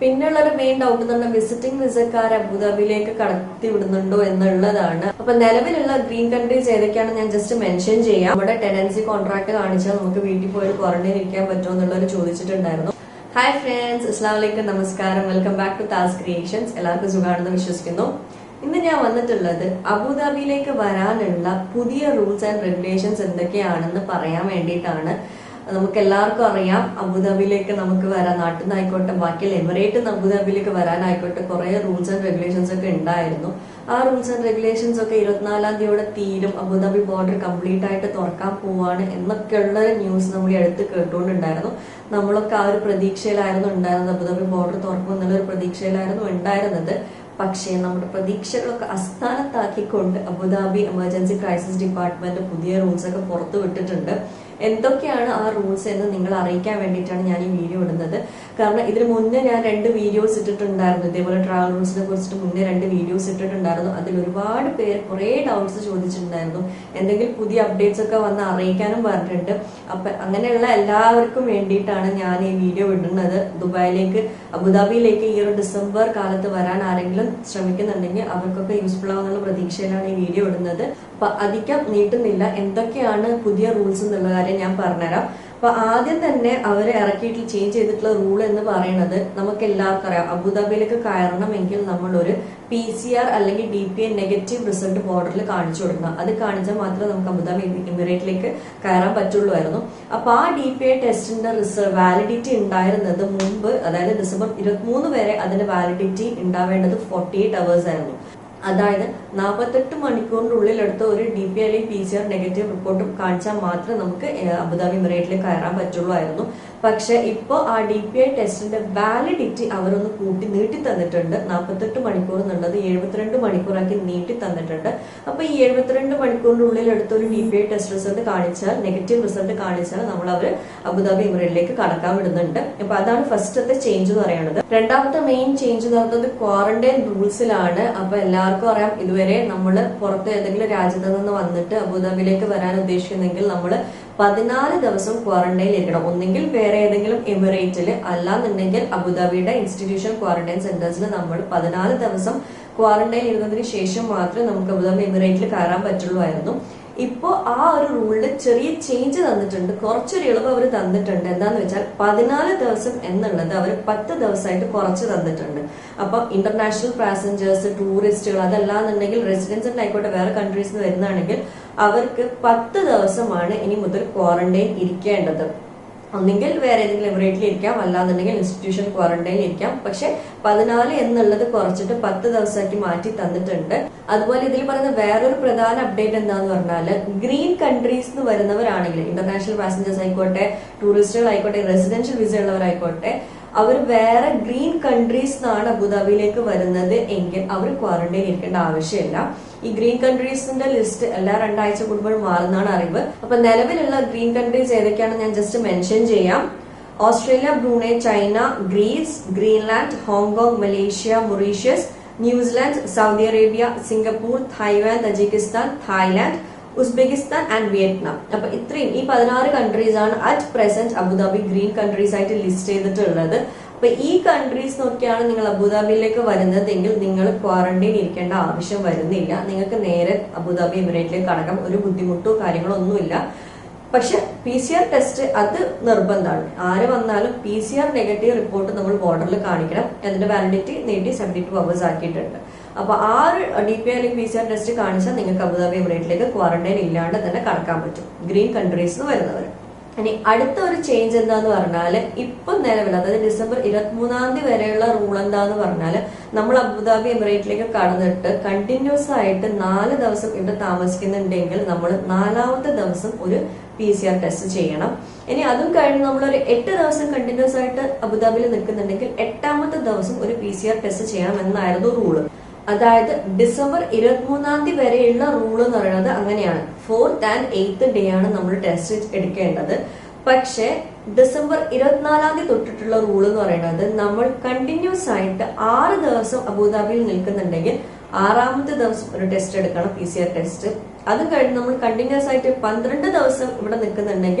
പിന്നെയുള്ള ഒരു main doubt എന്ന് പറഞ്ഞാൽ വിസിറ്റിംഗ് വിസക്കാരെ അബുദാബിയിലേക്ക് കടത്തി വിടുന്നുണ്ടോ എന്നുള്ളതാണ് അപ്പൊ നിലവിലുള്ള ഗ്രീൻ കൺട്രീസ് ഏതൊക്കെയാണ് ഞാൻ ജസ്റ്റ് മെൻഷൻ ചെയ്യാം നമ്മുടെ ടെനൻസി കോൺട്രാക്ട് കാണിച്ചാൽ നമുക്ക് വീട്ടിൽ പോയി ക്വാറന്റൈൻ ഇരിക്കാൻ പറ്റുമോ എന്നുള്ളൊരു ചോദിച്ചിട്ടുണ്ടായിരുന്നു ഹായ് ഫ്രണ്ട്സ് അസ്ലാം വലൈക്കും നമസ്കാരം welcome back to Thas creations എല്ലാവർക്കും സുഖമാണെന്ന് വിശ്വസിക്കുന്നു ഇന്ന് ഞാൻ വന്നിട്ടുള്ളത് അബുദാബിയിലേക്ക് വരാനുള്ള പുതിയ റൂൾസ് ആൻഡ് റെഗുലേഷൻസ് എന്തൊക്കെയാണെന്ന് പറയാൻ വേണ്ടിയിട്ടാണ് നമുക്ക് എല്ലാവർക്കും അറിയാം അബുദാബിയിലേക്ക് നമുക്ക് വരാൻ നാട്ടിൽ നിന്നായിക്കോട്ടെ ബാക്കിയുള്ള എമിറേറ്റ് അബുദാബിയിലേക്ക് വരാനായിക്കോട്ടെ കുറെ റൂൾസ് ആൻഡ് റെഗുലേഷൻസ് ഒക്കെ ഉണ്ടായിരുന്നു ആ റൂൾസ് ആൻഡ് റെഗുലേഷൻസ് ഒക്കെ ഇരുപത്തിനാലാം തീയതിയോടെ തീരും അബുദാബി ബോർഡർ കംപ്ലീറ്റ് ആയിട്ട് തുറക്കാൻ പോവാണ് എന്നൊക്കെയുള്ള ന്യൂസ് നമ്മൾ ഈ അടുത്ത് കേട്ടുകൊണ്ടുണ്ടായിരുന്നു നമ്മളൊക്കെ ആ ഒരു പ്രതീക്ഷയിലായിരുന്നു ഉണ്ടായിരുന്നത് അബുദാബി ബോർഡർ തുറക്കും എന്നുള്ളൊരു പ്രതീക്ഷയിലായിരുന്നു ഉണ്ടായിരുന്നത് പക്ഷേ നമ്മുടെ പ്രതീക്ഷകളൊക്കെ അസ്ഥാനത്താക്കിക്കൊണ്ട് അബുദാബി എമർജൻസി ക്രൈസിസ് ഡിപ്പാർട്ട്മെന്റ് പുതിയ റൂൾസ് ഒക്കെ പുറത്തു വിട്ടിട്ടുണ്ട് എന്തൊക്കെയാണ് ആ റൂൾസ് എന്ന് നിങ്ങൾ അറിയിക്കാൻ വേണ്ടിയിട്ടാണ് ഞാൻ ഈ വീഡിയോ ഇടുന്നത് കാരണം ഇതിന് മുന്നേ ഞാൻ രണ്ട് വീഡിയോസ് ഇട്ടിട്ടുണ്ടായിരുന്നു ഇതേപോലെ ട്രാവൽ റൂൾസിനെ കുറിച്ചിട്ട് മുന്നേ രണ്ട് വീഡിയോസ് ഇട്ടിട്ടുണ്ടായിരുന്നു അതിൽ ഒരുപാട് പേര് കുറേ ഡൗട്ട്സ് ചോദിച്ചിട്ടുണ്ടായിരുന്നു എന്തെങ്കിലും പുതിയ അപ്ഡേറ്റ്സ് ഒക്കെ വന്ന് അറിയിക്കാനും പറഞ്ഞിട്ടുണ്ട് അപ്പൊ അങ്ങനെയുള്ള എല്ലാവർക്കും വേണ്ടിയിട്ടാണ് ഞാൻ ഈ വീഡിയോ ഇടുന്നത് ദുബായിലേക്ക് അബുദാബിയിലേക്ക് ഈ ഒരു ഡിസംബർ കാലത്ത് വരാൻ ആരെങ്കിലും ശ്രമിക്കുന്നുണ്ടെങ്കിൽ അവർക്കൊക്കെ യൂസ്ഫുൾ ആവുന്നുള്ള പ്രതീക്ഷയിലാണ് ഈ വീഡിയോ ഇടുന്നത് അപ്പൊ അധികം നീട്ടുന്നില്ല എന്തൊക്കെയാണ് പുതിയ റൂൾസ് എന്നുള്ള കാര്യം ഞാൻ പറഞ്ഞുതരാം അപ്പൊ ആദ്യം തന്നെ അവർ ഇറക്കിയിട്ട് ചേഞ്ച് ചെയ്തിട്ടുള്ള റൂൾ എന്ന് പറയുന്നത് നമുക്ക് എല്ലാവർക്കും അറിയാം അബുദാബിയിലേക്ക് കയറണമെങ്കിൽ നമ്മൾ ഒരു പി സി ആർ അല്ലെങ്കിൽ D P A negative result ബോർഡറിൽ കാണിച്ചു കൊടുക്കണം അത് കാണിച്ചാൽ മാത്രമേ നമുക്ക് അബുദാബി എമിറേറ്റിലേക്ക് കയറാൻ പറ്റുള്ളൂ അപ്പൊ ആ ഡി പി എ ടെസ്റ്റിന്റെ റിസൾട്ട് വാലിഡിറ്റി ഉണ്ടായിരുന്നത് മുമ്പ് അതായത് ഡിസംബർ ഇരുപത്തിമൂന്ന് വരെ അതിന്റെ വാലിഡിറ്റി ഉണ്ടാവേണ്ടത് ഫോർട്ടി എയ്റ്റ് അവേഴ്സ് ആയിരുന്നു അതായത് നാൽപ്പത്തെട്ട് മണിക്കൂറിനുള്ളിൽ എടുത്ത ഒരു ഡി പി അല്ലെങ്കിൽ P C R negative report കാണിച്ചാൽ മാത്രമേ നമുക്ക് അബുദാബി എമിറേറ്റിലേക്ക് കയറാൻ പറ്റുള്ളൂ പക്ഷെ ഇപ്പോൾ ആ ഡി പി ഐ ടെസ്റ്റിന്റെ വാലിഡിറ്റി അവരൊന്ന് കൂട്ടി നീട്ടി തന്നിട്ടുണ്ട് നാൽപ്പത്തെട്ട് മണിക്കൂർ എന്നുള്ളത് എഴുപത്തിരണ്ട് മണിക്കൂറാക്കി നീട്ടി തന്നിട്ടുണ്ട് അപ്പൊ ഈ എഴുപത്തിരണ്ട് മണിക്കൂറിന്റെ ഉള്ളിൽ എടുത്ത ഒരു D P I test result കാണിച്ചാൽ നെഗറ്റീവ് റിസൾട്ട് കാണിച്ചാൽ നമ്മൾ അവർ അബുദാബി എമിറേറ്റിലേക്ക് കടക്കാൻ വിടുന്നുണ്ട് അപ്പൊ അതാണ് ഫസ്റ്റത്തെ ചേഞ്ച് എന്ന് പറയുന്നത് രണ്ടാമത്തെ മെയിൻ ചേഞ്ച് എന്ന് പറയുന്നത് ക്വാറന്റൈൻ റൂൾസിലാണ് അപ്പൊ എല്ലാവർക്കും അറിയാം ഇതുവരെ നമ്മൾ പുറത്ത് ഏതെങ്കിലും രാജ്യത്ത് നിന്ന് വന്നിട്ട് അബുദാബിയിലേക്ക് വരാൻ ഉദ്ദേശിക്കുന്നെങ്കിൽ നമ്മൾ പതിനാല് ദിവസം ക്വാറന്റൈനിൽ ഇരിക്കണം ഒന്നെങ്കിൽ വേറെ ഏതെങ്കിലും എമിറേറ്റിൽ അല്ലാന്നുണ്ടെങ്കിൽ അബുദാബിയുടെ ഇൻസ്റ്റിറ്റ്യൂഷൻ ക്വാറന്റൈൻ സെന്റേഴ്സിൽ നമ്മൾ പതിനാല് ദിവസം ക്വാറന്റൈൻ ഇരുന്നതിന് ശേഷം മാത്രമേ നമുക്ക് അബുദാബി എമിറേറ്റിൽ കയറാൻ പറ്റുള്ളൂ ഇപ്പോ ആ ഒരു റൂളിൽ ചെറിയ ചേഞ്ച് തന്നിട്ടുണ്ട് കുറച്ചൊരു ഇളവ് അവർ തന്നിട്ടുണ്ട് എന്താന്ന് വെച്ചാൽ പതിനാല് ദിവസം എന്നുള്ളത് അവർ പത്ത് ദിവസമായിട്ട് കുറച്ച് തന്നിട്ടുണ്ട് അപ്പൊ ഇന്റർനാഷണൽ പാസഞ്ചേഴ്സ് ടൂറിസ്റ്റുകൾ അതല്ലാന്നുണ്ടെങ്കിൽ റെസിഡൻസ് ആയിക്കോട്ടെ വേറെ കൺട്രീസിൽ നിന്ന് വരുന്നതാണെങ്കിൽ അവർക്ക് പത്ത് ദിവസമാണ് ഇനി മുതൽ ക്വാറന്റൈൻ ഇരിക്കേണ്ടത് ഒന്നെങ്കിൽ വേറെ ഏതെങ്കിലും എമിറേറ്റിൽ ഇരിക്കാം അല്ലാന്നുണ്ടെങ്കിൽ ഇൻസ്റ്റിറ്റ്യൂഷൻ ക്വാറന്റൈനിൽ ഇരിക്കാം പക്ഷെ പതിനാല് എന്നുള്ളത് കുറച്ചിട്ട് പത്ത് ദിവസമാക്കി മാറ്റി തന്നിട്ടുണ്ട് അതുപോലെ ഇതിൽ പറയുന്ന വേറൊരു പ്രധാന അപ്ഡേറ്റ് എന്താന്ന് പറഞ്ഞാല് ഗ്രീൻ കൺട്രീസ് നിന്ന് വരുന്നവരാണെങ്കിൽ ഇന്റർനാഷണൽ പാസഞ്ചേഴ്സ് ആയിക്കോട്ടെ ടൂറിസ്റ്റുകൾ ആയിക്കോട്ടെ റെസിഡൻഷ്യൽ വിസ ഉള്ളവരായിക്കോട്ടെ അവർ വേറെ ഗ്രീൻ കൺട്രീസ് നിന്നാണ് അബുദാബിയിലേക്ക് വരുന്നത് എങ്കിൽ അവർ ക്വാറന്റൈൻ ഇരിക്കേണ്ട ആവശ്യമില്ല ഈ ഗ്രീൻ കൺട്രീസിന്റെ ലിസ്റ്റ് എല്ലാ രണ്ടാഴ്ച കൂടുമ്പോൾ മാറുന്നതാണ് അറിവ് അപ്പൊ നിലവിലുള്ള ഗ്രീൻ കൺട്രീസ് ഏതൊക്കെയാണെന്ന് ഞാൻ ജസ്റ്റ് മെൻഷൻ ചെയ്യാം Australia Brunei China Greece Greenland Hong Kong Malaysia Mauritius New Zealand Saudi Arabia Singapore Taiwan Tajikistan Thailand Uzbekistan and Vietnam അപ്പൊ ഇത്രയും ഈ പതിനാറ് കൺട്രീസ് ആണ് at present Abu Dhabi green countries ആയിട്ട് ലിസ്റ്റ് ചെയ്തിട്ടുള്ളത് അപ്പൊ ഈ കൺട്രീസ് നോക്കിയാണ് നിങ്ങൾ അബുദാബിയിലേക്ക് വരുന്നതെങ്കിൽ നിങ്ങൾ ക്വാറന്റൈൻ ഇരിക്കേണ്ട ആവശ്യം വരുന്നില്ല നിങ്ങൾക്ക് നേരെ അബുദാബി എമിറേറ്റിലേക്ക് കടക്കാം ഒരു ബുദ്ധിമുട്ടോ കാര്യങ്ങളോ ഒന്നുമില്ല പക്ഷെ പി സി ആർ ടെസ്റ്റ് അത് നിർബന്ധമാണ് ആര് വന്നാലും P C R negative report നമ്മൾ ബോർഡറിൽ കാണിക്കണം അതിന്റെ വാലിഡിറ്റി നീട്ടി സെവന്റി ടു അവേഴ്സ് ആക്കിയിട്ടുണ്ട് അപ്പൊ ആ ഒരു ഡി പി അല്ലെങ്കിൽ പി സി ആർ ടെസ്റ്റ് കാണിച്ചാൽ നിങ്ങൾക്ക് അബുദാബി എമിറേറ്റിലേക്ക് ക്വാറന്റൈൻ ഇല്ലാണ്ട് തന്നെ കടക്കാൻ പറ്റും ഗ്രീൻ കൺട്രീസ് നിന്ന് വരുന്നവർ ഇനി അടുത്ത ഒരു ചേഞ്ച് എന്താന്ന് പറഞ്ഞാല് ഇപ്പൊ നിലവിൽ അതായത് ഡിസംബർ ഇരുപത്തിമൂന്നാം തീയതി വരെയുള്ള റൂൾ എന്താന്ന് പറഞ്ഞാല് നമ്മൾ അബുദാബി എമിറേറ്റിലേക്ക് കടന്നിട്ട് കണ്ടിന്യൂസ് ആയിട്ട് നാല് ദിവസം ഇവിടെ താമസിക്കുന്നുണ്ടെങ്കിൽ നമ്മൾ നാലാമത്തെ ദിവസം ഒരു പി സി ആർ ടെസ്റ്റ് ചെയ്യണം ഇനി അതും കഴിഞ്ഞ് നമ്മളൊരു എട്ട് ദിവസം കണ്ടിന്യൂസ് ആയിട്ട് അബുദാബിയിൽ നിൽക്കുന്നുണ്ടെങ്കിൽ എട്ടാമത്തെ ദിവസം ഒരു പി സി ആർ ടെസ്റ്റ് ചെയ്യണം എന്നായിരുന്നു റൂള് അതായത് ഡിസംബർ ഇരുപത്തിമൂന്നാം തീയതി വരെയുള്ള റൂൾ എന്ന് പറയുന്നത് അങ്ങനെയാണ് ഫോർത്ത് ആൻഡ് എയ്ത്ത് ഡേ ആണ് നമ്മൾ ടെസ്റ്റ് എടുക്കേണ്ടത് പക്ഷേ ഡിസംബർ ഇരുപത്തിനാലാം തീയതി തൊട്ടിട്ടുള്ള റൂൾ എന്ന് പറയുന്നത് നമ്മൾ കണ്ടിന്യൂസ് ആയിട്ട് ആറ് ദിവസം അബുദാബിയിൽ നിൽക്കുന്നുണ്ടെങ്കിൽ ആറാമത്തെ ദിവസം ഒരു ടെസ്റ്റ് എടുക്കണം പി സി ആർ ടെസ്റ്റ് അത് കഴിഞ്ഞ് നമ്മൾ കണ്ടിന്യൂസ് ആയിട്ട് പന്ത്രണ്ട് ദിവസം ഇവിടെ നിൽക്കുന്നുണ്ടെങ്കിൽ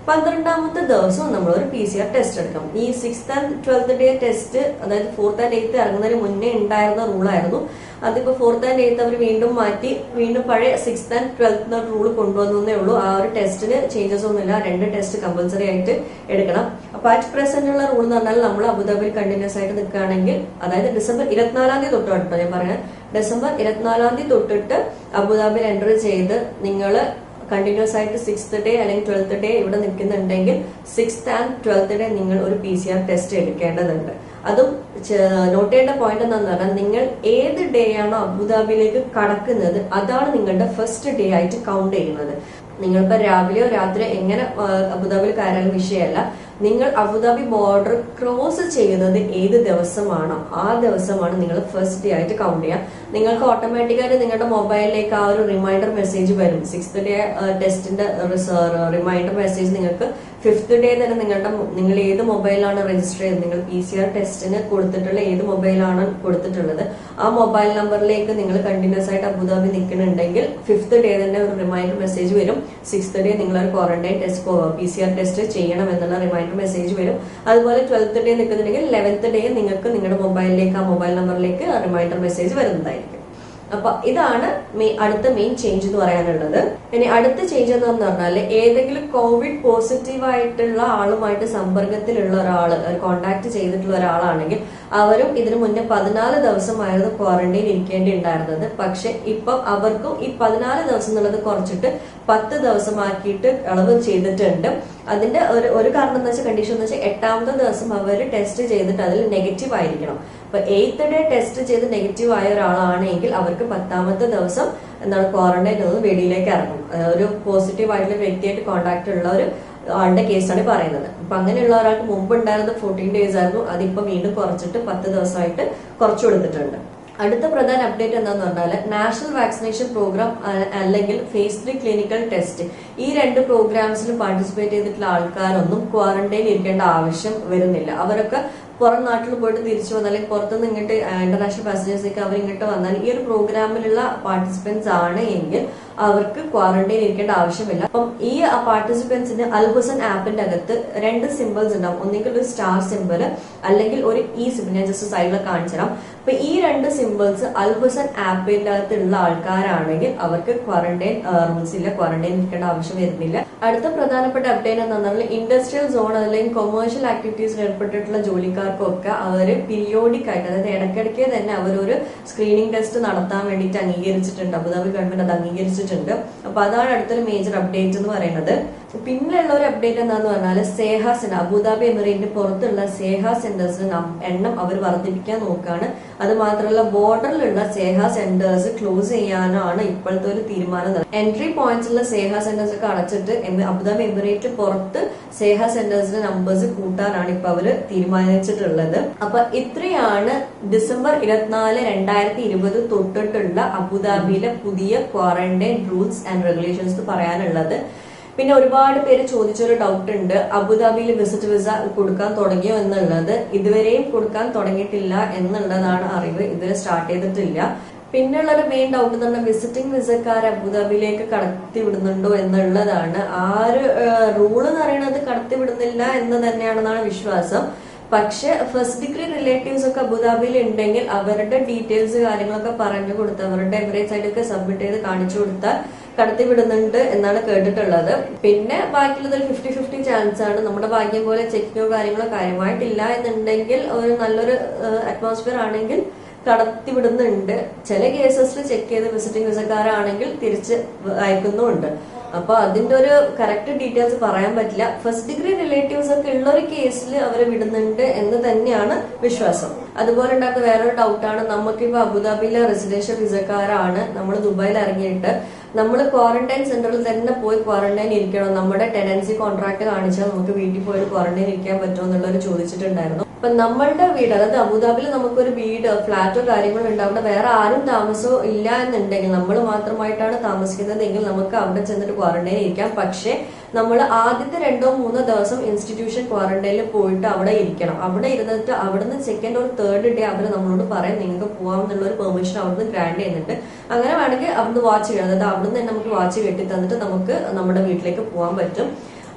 പന്ത്രണ്ടാമത്തെ ദിവസം നമ്മൾ ഒരു പി സി ആർ ടെസ്റ്റ് എടുക്കണം ഈ sixth and twelfth day test അതായത് ഫോർത്ത് ആൻഡ് എയ്ത്ത് ഇറങ്ങുന്നതിന് മുന്നേ ഉണ്ടായിരുന്ന റൂളായിരുന്നു അതിപ്പോ ഫോർത്ത് ആൻഡ് എയ്ത്ത് അവർ വീണ്ടും മാറ്റി വീണ്ടും പഴയ സിക്സ്ത് ആൻഡ് ട്വൽത്ത് റൂൾ കൊണ്ടുവന്നേ ഉള്ളൂ ആ ഒരു ടെസ്റ്റിന് ചേഞ്ചസ് ഒന്നുമില്ല രണ്ട് ടെസ്റ്റ് കമ്പൽസറി ആയിട്ട് എടുക്കണം അപ്പൊ അറ്റ് പ്രസന്റ് ഉള്ള റൂൾ എന്ന് പറഞ്ഞാൽ നമ്മൾ അബുദാബിയിൽ കണ്ടിന്യൂസ് ആയിട്ട് നിൽക്കുകയാണെങ്കിൽ അതായത് ഡിസംബർ ഇരുപത്തിനാലാം തീയതി തൊട്ട് കേട്ടോ ഞാൻ പറയുന്നത് ഡിസംബർ ഇരുപത്തിനാലാം തീയതി തൊട്ടിട്ട് അബുദാബിയിൽ എൻ്റർ ചെയ്ത് നിങ്ങൾ കണ്ടിന്യൂസ് ആയിട്ട് സിക്സ്ത് ഡേ അല്ലെങ്കിൽ ട്വൽത്ത് ഡേ ഇവിടെ നിൽക്കുന്നുണ്ടെങ്കിൽ സിക്സ്ത് ആൻഡ് ട്വൽത്ത് ഡേ നിങ്ങൾ ഒരു പി സി ആർ ടെസ്റ്റ് എടുക്കേണ്ടതുണ്ട് അതും നോട്ട് ചെയ്യേണ്ട പോയിന്റ് എന്താണെന്ന് പറഞ്ഞാൽ നിങ്ങൾ ഏത് ഡേ ആണോ അബുദാബിയിലേക്ക് കടക്കുന്നത് അതാണ് നിങ്ങളുടെ ഫസ്റ്റ് ഡേ ആയിട്ട് കൗണ്ട് ചെയ്യുന്നത് നിങ്ങളിപ്പോ രാവിലെയോ രാത്രിയോ എങ്ങനെ ആ, അബുദാബിയിൽ കയറാൻ വിഷയമല്ല നിങ്ങൾ അബുദാബി ബോർഡർ ക്രോസ് ചെയ്യുന്നത് ഏത് ദിവസമാണോ ആ ദിവസമാണ് നിങ്ങൾ ഫസ്റ്റ് ഡേ ആയിട്ട് കൗണ്ട് ചെയ്യുക നിങ്ങൾക്ക് ഓട്ടോമാറ്റിക്കായിട്ട് നിങ്ങളുടെ മൊബൈലിലേക്ക് ആ ഒരു റിമൈൻഡർ മെസ്സേജ് വരും സിക്സ്ത് ഡേ ടെസ്റ്റിന്റെ റിമൈൻഡർ മെസ്സേജ് നിങ്ങൾക്ക് ഫിഫ്ത്ത് ഡേ തന്നെ നിങ്ങളുടെ മൊ- നിങ്ങൾ ഏത് മൊബൈലാണ് രജിസ്റ്റർ ചെയ്തത് നിങ്ങൾ പി സി ആർ ടെസ്റ്റിന് കൊടുത്തിട്ടുള്ള ഏത് മൊബൈലാണ് കൊടുത്തിട്ടുള്ളത് ആ മൊബൈൽ നമ്പറിലേക്ക് നിങ്ങൾ കണ്ടിന്യൂസ് ആയിട്ട് അബുദാബി നിൽക്കുന്നുണ്ടെങ്കിൽ ഫിഫ്ത്ത് ഡേ തന്നെ ഒരു റിമൈൻഡർ മെസ്സേജ് വരും സിക്സ്ത് ഡേ നിങ്ങൾ ഒരു quarantine test P C R test ചെയ്യണം എന്നുള്ള റിമൈൻഡർ മെസ്സേജ് വരും അതുപോലെ ട്വൽത്ത് ഡേ നിൽക്കുന്നുണ്ടെങ്കിൽ ലെവൻത്ത് ഡേ നിങ്ങൾക്ക് നിങ്ങളുടെ മൊബൈലിലേക്ക് ആ മൊബൈൽ നമ്പറിലേക്ക് റിമൈൻഡർ മെസ്സേജ് വരുന്നതായിരിക്കും അപ്പൊ ഇതാണ് മെ- അടുത്ത മെയിൻ ചേഞ്ച് എന്ന് പറയാനുള്ളത് ഇനി അടുത്ത ചേഞ്ച് എന്ന് പറഞ്ഞാൽ ഏതെങ്കിലും കോവിഡ് പോസിറ്റീവ് ആയിട്ടുള്ള ആളുമായിട്ട് സമ്പർക്കത്തിലുള്ള ഒരാള് കോണ്ടാക്ട് ചെയ്തിട്ടുള്ള ഒരാളാണെങ്കിൽ അവരും ഇതിനു മുന്നേ പതിനാല് ദിവസമായിരുന്നു ക്വാറന്റൈൻ ഇരിക്കേണ്ടി ഉണ്ടായിരുന്നത് പക്ഷെ ഇപ്പം അവർക്കും ഈ പതിനാല് ദിവസം എന്നുള്ളത് കുറച്ചിട്ട് പത്ത് ദിവസമാക്കിയിട്ട് ഇളവ് ചെയ്തിട്ടുണ്ട് അതിന്റെ ഒരു ഒരു കാരണം എന്ന് വെച്ചാൽ കണ്ടീഷൻ എന്ന് വെച്ചാൽ എട്ടാമത്തെ ദിവസം അവർ ടെസ്റ്റ് ചെയ്തിട്ട് അതിൽ നെഗറ്റീവ് ആയിരിക്കണം അപ്പൊ എയ്ത്ത് ഡേ ടെസ്റ്റ് ചെയ്ത് നെഗറ്റീവ് ആയ ഒരാളാണെങ്കിൽ അവർക്ക് പത്താമത്തെ ദിവസം എന്താണ് ക്വാറന്റൈൻ നിന്ന് വെളിയിലേക്ക് ഇറങ്ങും അഹ് ഒരു പോസിറ്റീവ് ആയിട്ടുള്ള വ്യക്തിയായിട്ട് കോണ്ടാക്ട് ഉള്ള ഒരു ആളുടെ കേസാണ് പറയുന്നത് അപ്പൊ അങ്ങനെയുള്ള ഒരാൾക്ക് മുമ്പ് ഉണ്ടായിരുന്നത് ഫോർട്ടീൻ ഡേയ്സ് ആയിരുന്നു അതിപ്പോ വീണ്ടും കുറച്ചിട്ട് പത്ത് ദിവസമായിട്ട് കുറച്ചു കൊടുത്തിട്ടുണ്ട് അടുത്ത പ്രധാന അപ്ഡേറ്റ് എന്താന്ന് പറഞ്ഞാൽ നാഷണൽ വാക്സിനേഷൻ പ്രോഗ്രാം അല്ലെങ്കിൽ ഫേസ് ത്രീ ക്ലിനിക്കൽ ടെസ്റ്റ് ഈ രണ്ട് പ്രോഗ്രാംസിലും പാർട്ടിസിപ്പേറ്റ് ചെയ്തിട്ടുള്ള ആൾക്കാരൊന്നും ക്വാറന്റൈൻ ഇരിക്കേണ്ട ആവശ്യം വരുന്നില്ല അവരൊക്കെ പുറം നാട്ടിൽ പോയിട്ട് തിരിച്ചു വന്നാൽ അല്ലെങ്കിൽ പുറത്തുനിന്ന് ഇങ്ങോട്ട് ഇന്റർനാഷണൽ പാസഞ്ചേഴ്സൊക്കെ അവർ ഇങ്ങോട്ട് വന്നാൽ ഈ ഒരു പ്രോഗ്രാമിലുള്ള പാർട്ടിസിപ്പൻസ് ആണ് എങ്കിൽ അവർക്ക് ക്വാറന്റൈൻ ഇരിക്കേണ്ട ആവശ്യമില്ല അപ്പം ഈ പാർട്ടിസിപ്പൻസിന് അൽഹുസൻ ആപ്പിന്റെ അകത്ത് രണ്ട് സിമ്പിൾസ് ഉണ്ടാവും ഒന്നെങ്കിൽ ഒരു സ്റ്റാർ സിമ്പിൾ അല്ലെങ്കിൽ ഒരു ഇ സിമ്പിൾ ഞാൻ ജസ്റ്റ് സൈഡിൽ കാണിച്ചു തരാം അപ്പൊ ഈ രണ്ട് സിമ്പിൾസ് അൽഹുസൻ ആപ്പിന്റെ അകത്തുള്ള ആൾക്കാരാണെങ്കിൽ അവർക്ക് ക്വാറന്റൈൻ റൂൾസ് ഇല്ല ക്വാറന്റൈൻ ഇരിക്കേണ്ട ആവശ്യം വരുന്നില്ല അടുത്ത പ്രധാനപ്പെട്ട അപ്ഡേറ്റ് എന്ന് പറഞ്ഞാൽ ഇൻഡസ്ട്രിയൽ സോൺ അല്ലെങ്കിൽ കൊമേഴ്ഷ്യൽ ആക്ടിവിറ്റീസിൽ ഏർപ്പെട്ടിട്ടുള്ള ജോലിക്കാർക്കൊക്കെ അവർ പീരിയോഡിക് ആയിട്ട് അതായത് ഇടയ്ക്കിടയ്ക്ക് തന്നെ അവരൊരു സ്ക്രീനിങ് ടെസ്റ്റ് നടത്താൻ വേണ്ടിയിട്ട് അംഗീകരിച്ചിട്ടുണ്ട് അബുദാബി ഗവൺമെന്റ് അത് അംഗീകരിച്ചിട്ടുണ്ട് അപ്പൊ അതാണ് അടുത്തൊരു മേജർ അപ്ഡേറ്റ് എന്ന് പറയുന്നത് പിന്നെയുള്ള ഒരു അപ്ഡേറ്റ് എന്താന്ന് പറഞ്ഞാൽ സേഹ സെന്റർ അബുദാബി എമിറേറ്റിന് പുറത്തുള്ള സേഹ സെന്റേഴ്സിന് എണ്ണം അവർ വർദ്ധിപ്പിക്കാൻ നോക്കുകയാണ് അത് മാത്രമല്ല ബോർഡറിലുള്ള സേഹ സെന്റേഴ്സ് ക്ലോസ് ചെയ്യാനാണ് ഇപ്പോഴത്തെ ഒരു തീരുമാനം എൻട്രി പോയിന്റ്സിലുള്ള സേഹ സെന്റേഴ്സ് ഒക്കെ അടച്ചിട്ട് എമി- അബുദാബി എമിറേറ്റ് പുറത്ത് സേഹ സെന്റേഴ്സിന്റെ നമ്പേഴ്സ് കൂട്ടാനാണ് ഇപ്പൊ അവര് തീരുമാനിച്ചിട്ടുള്ളത് അപ്പൊ ഇത്രയാണ് ഡിസംബർ ഇരുപത്തിനാല് രണ്ടായിരത്തി ഇരുപത് തൊട്ടിട്ടുള്ള അബുദാബിയിലെ പുതിയ ക്വാറന്റൈൻ റൂൾസ് ആൻഡ് റെഗുലേഷൻസ് പറയാനുള്ളത് പിന്നെ ഒരുപാട് പേര് ചോദിച്ചൊരു ഡൗട്ട് ഉണ്ട് അബുദാബിയിൽ വിസിറ്റ് വിസ കൊടുക്കാൻ തുടങ്ങിയോ എന്നുള്ളത് ഇതുവരെയും കൊടുക്കാൻ തുടങ്ങിയിട്ടില്ല എന്നുള്ളതാണ് അറിവ് ഇതുവരെ സ്റ്റാർട്ട് ചെയ്തിട്ടില്ല പിന്നെയുള്ള ഒരു മെയിൻ ഡൗട്ട് എന്ന് പറഞ്ഞാൽ വിസിറ്റിംഗ് വിസക്കാർ അബുദാബിയിലേക്ക് കടത്തി വിടുന്നുണ്ടോ എന്നുള്ളതാണ് ആ ഒരു റൂൾ എന്ന് പറയുന്നത് കടത്തി വിടുന്നില്ല എന്ന് തന്നെയാണെന്നാണ് വിശ്വാസം പക്ഷെ ഫസ്റ്റ് ഡിഗ്രി റിലേറ്റീവ്സ് ഒക്കെ അബുദാബിയിൽ ഉണ്ടെങ്കിൽ അവരുടെ ഡീറ്റെയിൽസ് കാര്യങ്ങളൊക്കെ പറഞ്ഞു കൊടുത്ത് അവരുടെ എവറേജ് സൈഡൊക്കെ സബ്മിറ്റ് ചെയ്ത് കാണിച്ചു കൊടുത്താൽ കടത്തി വിടുന്നുണ്ട് എന്നാണ് കേട്ടിട്ടുള്ളത് പിന്നെ ബാക്കിയുള്ളത് ഒരു ഫിഫ്റ്റി ഫിഫ്റ്റി ചാൻസ് ആണ് നമ്മുടെ ഭാഗ്യം പോലെ ചെക്കിങ്ങോ കാര്യങ്ങളോ കാര്യമായിട്ടില്ല എന്നുണ്ടെങ്കിൽ ഒരു നല്ലൊരു അറ്റ്മോസ്ഫിയർ ആണെങ്കിൽ കടത്തി വിടുന്നുണ്ട് ചില കേസസിൽ ചെക്ക് ചെയ്ത് വിസിറ്റിംഗ് വിസക്കാരാണെങ്കിൽ തിരിച്ച് അയക്കുന്നുമുണ്ട് അപ്പൊ അതിന്റെ ഒരു കറക്റ്റ് ഡീറ്റെയിൽസ് പറയാൻ പറ്റില്ല ഫസ്റ്റ് ഡിഗ്രി റിലേറ്റീവ്സ് ഒക്കെ ഉള്ള ഒരു കേസിൽ അവരെ വിടുന്നുണ്ട് എന്ന് തന്നെയാണ് വിശ്വാസം അതുപോലെ ഉണ്ടാക്കുന്ന വേറൊരു ഡൗട്ടാണ് നമുക്കിപ്പോ അബുദാബിയിലെ റെസിഡൻഷ്യൽ വിസക്കാരാണ് നമ്മൾ ദുബായിൽ ഇറങ്ങിയിട്ട് നമ്മൾ ക്വാറന്റൈൻ സെന്ററിൽ തന്നെ പോയി ക്വാറന്റൈൻ ഇരിക്കണം നമ്മുടെ ടെനൻസി കോൺട്രാക്ട് കാണിച്ചാൽ നമുക്ക് വീട്ടിൽ പോയി ക്വാറന്റൈൻ ഇരിക്കാൻ പറ്റുമോ എന്നുള്ളവർ ചോദിച്ചിട്ടുണ്ടായിരുന്നു അപ്പൊ നമ്മളുടെ വീട് അതായത് അബുദാബിയിൽ നമുക്കൊരു വീട് ഫ്ലാറ്റോ കാര്യങ്ങളോ ഉണ്ട് അവിടെ വേറെ ആരും താമസമോ ഇല്ല എന്നുണ്ടെങ്കിൽ നമ്മൾ മാത്രമായിട്ടാണ് താമസിക്കുന്നതെങ്കിൽ നമുക്ക് അവിടെ ചെന്നിട്ട് ക്വാറന്റൈൻ ഇരിക്കാം പക്ഷേ നമ്മൾ ആദ്യത്തെ രണ്ടോ മൂന്നോ ദിവസം ഇൻസ്റ്റിറ്റ്യൂഷൻ ക്വാറന്റൈനിൽ പോയിട്ട് അവിടെ ഇരിക്കണം അവിടെ ഇരുന്നിട്ട് അവിടുന്ന് സെക്കൻഡ് ഓർ തേർഡ് ഡേ അവർ നമ്മളോട് പറയും നിങ്ങൾക്ക് പോകാം എന്നുള്ള ഒരു പെർമിഷൻ അവിടുന്ന് ഗ്രാൻഡ് ചെയ്യുന്നുണ്ട് അങ്ങനെ വേണമെങ്കിൽ അവിടുന്ന് വാച്ച് ചെയ്യണം അതായത് അവിടുന്ന് തന്നെ നമുക്ക് വാച്ച് കെട്ടി തന്നിട്ട് നമുക്ക് നമ്മുടെ വീട്ടിലേക്ക് പോകാൻ പറ്റും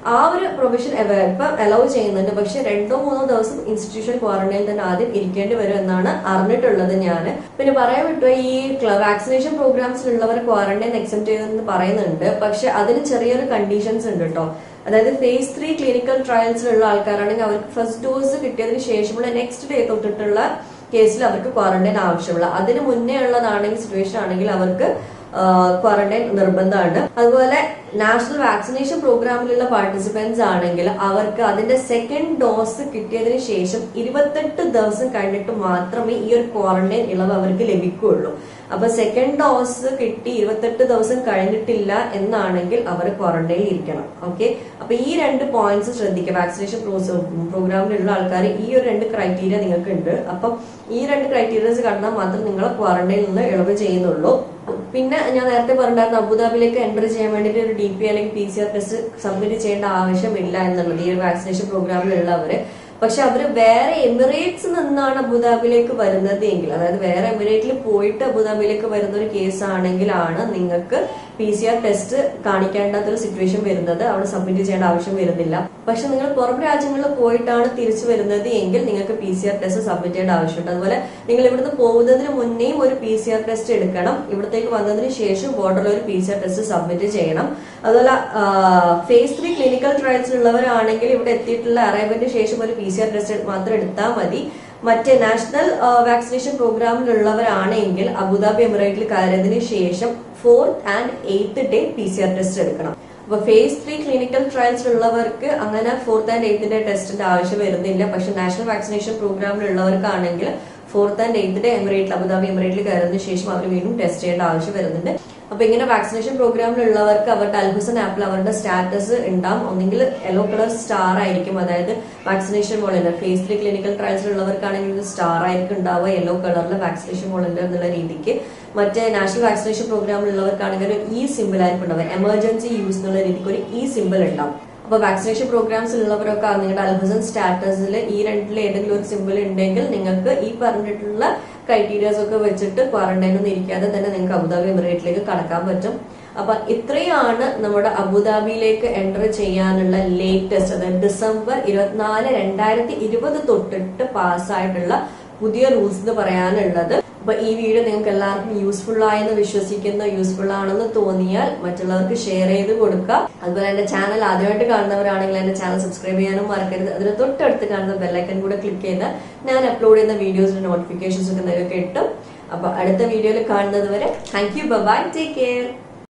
ആ ഒരു പ്രൊവിഷൻ ഇപ്പൊ അലൗ ചെയ്യുന്നുണ്ട് പക്ഷെ രണ്ടോ മൂന്നോ ദിവസം ഇൻസ്റ്റിറ്റ്യൂഷൻ ക്വാറന്റൈനിൽ തന്നെ ആദ്യം ഇരിക്കേണ്ടി വരും എന്നാണ് അറിഞ്ഞിട്ടുള്ളത് ഞാൻ പിന്നെ പറയാൻ വിട്ടു ഈ വാക്സിനേഷൻ പ്രോഗ്രാംസിലുള്ളവർ ക്വാറന്റൈൻ എക്സെപ്റ്റ് ചെയ്തെന്ന് പറയുന്നുണ്ട് പക്ഷെ അതിന് ചെറിയൊരു കണ്ടീഷൻസ് ഉണ്ട് കേട്ടോ അതായത് ഫേസ് ത്രീ ക്ലിനിക്കൽ ട്രയൽസിലുള്ള ആൾക്കാരാണെങ്കിൽ അവർക്ക് ഫസ്റ്റ് ഡോസ് കിട്ടിയതിന് ശേഷമുള്ള നെക്സ്റ്റ് ഡേ തൊട്ടിട്ടുള്ള കേസിൽ അവർക്ക് ക്വാറന്റൈൻ ആവശ്യമുള്ള അതിന് മുന്നേ ഉള്ളതാണെങ്കിൽ സിറ്റുവേഷൻ ആണെങ്കിൽ അവർക്ക് ക്വാറന്റൈൻ നിർബന്ധമാണ് അതുപോലെ നാഷണൽ വാക്സിനേഷൻ പ്രോഗ്രാമിലുള്ള പാർട്ടിസിപ്പൻസ് ആണെങ്കിൽ അവർക്ക് അതിന്റെ സെക്കൻഡ് ഡോസ് കിട്ടിയതിന് ശേഷം ഇരുപത്തെട്ട് ദിവസം കഴിഞ്ഞിട്ട് മാത്രമേ ഈ ഒരു ക്വാറന്റൈൻ ഇളവ് അവർക്ക് ലഭിക്കുകയുള്ളൂ അപ്പൊ സെക്കൻഡ് ഡോസ് കിട്ടി ഇരുപത്തെട്ട് ദിവസം കഴിഞ്ഞിട്ടില്ല എന്നാണെങ്കിൽ അവർ ക്വാറന്റൈനിൽ ഇരിക്കണം ഓക്കെ അപ്പൊ ഈ രണ്ട് പോയിന്റ്സ് ശ്രദ്ധിക്കുക വാക്സിനേഷൻ പ്രോഗ്രാമിലുള്ള ആൾക്കാർ ഈ ഒരു രണ്ട് ക്രൈറ്റീരിയ നിങ്ങൾക്ക് ഉണ്ട് അപ്പം ഈ രണ്ട് ക്രൈറ്റീരിയസ് കണ്ടാൽ മാത്രം നിങ്ങൾ ക്വാറന്റൈനിൽ നിന്ന് ഇളവ് ചെയ്യുന്നുള്ളൂ പിന്നെ ഞാൻ നേരത്തെ പറഞ്ഞിരുന്നു അബുദാബിയിലേക്ക് എൻ്റർ ചെയ്യാൻ വേണ്ടിയിട്ട് ഒരു ഡി പി അല്ലെങ്കിൽ P C R test submit ചെയ്യേണ്ട ആവശ്യമില്ല എന്നുള്ളത് ഈ ഒരു വാക്സിനേഷൻ പ്രോഗ്രാമിലുള്ളവര് പക്ഷെ അവര് വേറെ എമിറേറ്റ്സ് നിന്നാണ് അബുദാബിയിലേക്ക് വരുന്നത് എങ്കിൽ അതായത് വേറെ എമിറേറ്റിൽ പോയിട്ട് അബുദാബിയിലേക്ക് വരുന്ന ഒരു കേസ് ആണെങ്കിലാണ് നിങ്ങൾക്ക് പി സി ആർ ടെസ്റ്റ് കാണിക്കേണ്ടാത്തൊരു സിറ്റുവേഷൻ വരുന്നത് അവിടെ സബ്മിറ്റ് ചെയ്യേണ്ട ആവശ്യം വരുന്നില്ല പക്ഷെ നിങ്ങൾ പുറം രാജ്യങ്ങളിൽ പോയിട്ടാണ് തിരിച്ചു വരുന്നത് എങ്കിൽ നിങ്ങൾക്ക് P C R test submit ചെയ്യേണ്ട ആവശ്യമുണ്ട് അതുപോലെ നിങ്ങൾ ഇവിടുന്ന് പോകുന്നതിന് മുന്നേയും ഒരു പി സി ആർ ടെസ്റ്റ് എടുക്കണം ഇവിടത്തേക്ക് വന്നതിന് ശേഷം ബോർഡറിൽ ഒരു P C R test submit ചെയ്യണം അതുപോലെ ഫേസ് ത്രീ ക്ലിനിക്കൽ ട്രയൽസ് ഉള്ളവരാണെങ്കിൽ ഇവിടെ എത്തിയിട്ടുള്ള അറൈവലിന് ശേഷം ഒരു പി സി ആർ ടെസ്റ്റ് മാത്രം എടുത്താൽ മതി മറ്റേ നാഷണൽ വാക്സിനേഷൻ പ്രോഗ്രാമിലുള്ളവരാണെങ്കിൽ അബുദാബി എമിറേറ്റിൽ കയറിയതിന് ശേഷം fourth and eighth day P C R test എടുക്കണം അപ്പൊ ഫേസ് ത്രീ ക്ലിനിക്കൽ ട്രയൽസ് ഉള്ളവർക്ക് അങ്ങനെ ഫോർത്ത് ആൻഡ് എയ്ത്ത് ഡേ ടെസ്റ്റിന്റെ ആവശ്യം വരുന്നില്ല പക്ഷെ നാഷണൽ വാക്സിനേഷൻ പ്രോഗ്രാമിലുള്ളവർക്കാണെങ്കിൽ ഫോർത്ത് ആൻഡ് എയ്ത്ത് ഡേ എമിറേറ്റിൽ അബുദാബി എമിറേറ്റിൽ കയറുന്നതിന് ശേഷം അവർ വീണ്ടും ടെസ്റ്റ് ചെയ്യേണ്ട ആവശ്യം വരുന്നുണ്ട് അപ്പൊ ഇങ്ങനെ വാക്സിനേഷൻ പ്രോഗ്രാമിലുള്ളവർക്ക് അവരുടെ അൽഹുസൻ ആപ്പിൽ അവരുടെ സ്റ്റാറ്റസ് ഉണ്ടാവും ഒന്നെങ്കിൽ യെല്ലോ കളർ സ്റ്റാർ ആയിരിക്കും അതായത് vaccination volunteer phase three clinical ട്രയൽസിലുള്ളവർക്കാണെങ്കിൽ ഒരു സ്റ്റാർ ആയിരിക്കും ഉണ്ടാവുക യെല്ലോ കളറിൽ വാക്സിനേഷൻ വോളണ്ടിയർ എന്നുള്ള രീതിക്ക് മറ്റേ നാഷണൽ വാക്സിനേഷൻ പ്രോഗ്രാമിലുള്ളവർക്കാണെങ്കിൽ ഒരു ഇ സിമ്പിൾ ആയിരിക്കും ഉണ്ടാവുക എമർജൻസി യൂസ് എന്നുള്ള രീതിക്ക് ഒരു ഇ സിമ്പിൾ ഉണ്ടാവും അപ്പൊ വാക്സിനേഷൻ പ്രോഗ്രാംസ് ഉള്ളവരൊക്കെ നിങ്ങളുടെ അൽഹസൻ സ്റ്റാറ്റസിൽ ഈ രണ്ടിൽ ഏതെങ്കിലും ഒരു സിമ്പിൾ ഉണ്ടെങ്കിൽ നിങ്ങൾക്ക് ഈ പറഞ്ഞിട്ടുള്ള ക്രൈറ്റീരിയാസ് ഒക്കെ വെച്ചിട്ട് ക്വാറന്റൈൻ ഒന്നും ഇരിക്കാതെ തന്നെ നിങ്ങൾക്ക് അബുദാബി എമിറേറ്റിലേക്ക് കടക്കാൻ പറ്റും അപ്പൊ ഇത്രയാണ് നമ്മുടെ അബുദാബിയിലേക്ക് എൻ്റർ ചെയ്യാനുള്ള ലേറ്റസ്റ്റ് അതായത് ഡിസംബർ ഇരുപത്തിനാല് രണ്ടായിരത്തി ഇരുപത് തൊട്ടിട്ട് പാസ്സായിട്ടുള്ള പുതിയ റൂൾസ് എന്ന് പറയാനുള്ളത് അപ്പൊ ഈ വീഡിയോ നിങ്ങൾക്ക് എല്ലാവർക്കും യൂസ്ഫുൾ ആയെന്ന് വിശ്വസിക്കുന്ന യൂസ്ഫുൾ ആണെന്ന് തോന്നിയാൽ മറ്റുള്ളവർക്ക് ഷെയർ ചെയ്ത് കൊടുക്കുക അതുപോലെ എന്റെ ചാനൽ ആദ്യമായിട്ട് കാണുന്നവരാണെങ്കിൽ എന്റെ ചാനൽ സബ്സ്ക്രൈബ് ചെയ്യാനും മറക്കരുത് അതിന് തൊട്ടടുത്ത് കാണുന്ന ബെല്ലൈക്കൻ കൂടെ ക്ലിക്ക് ചെയ്താൽ ഞാൻ അപ്ലോഡ് ചെയ്യുന്ന വീഡിയോസിന്റെ നോട്ടിഫിക്കേഷൻസ് ഒക്കെ നിങ്ങൾക്ക് കിട്ടും അപ്പൊ അടുത്ത വീഡിയോയിൽ കാണുന്നത് വരെ thank you bye take care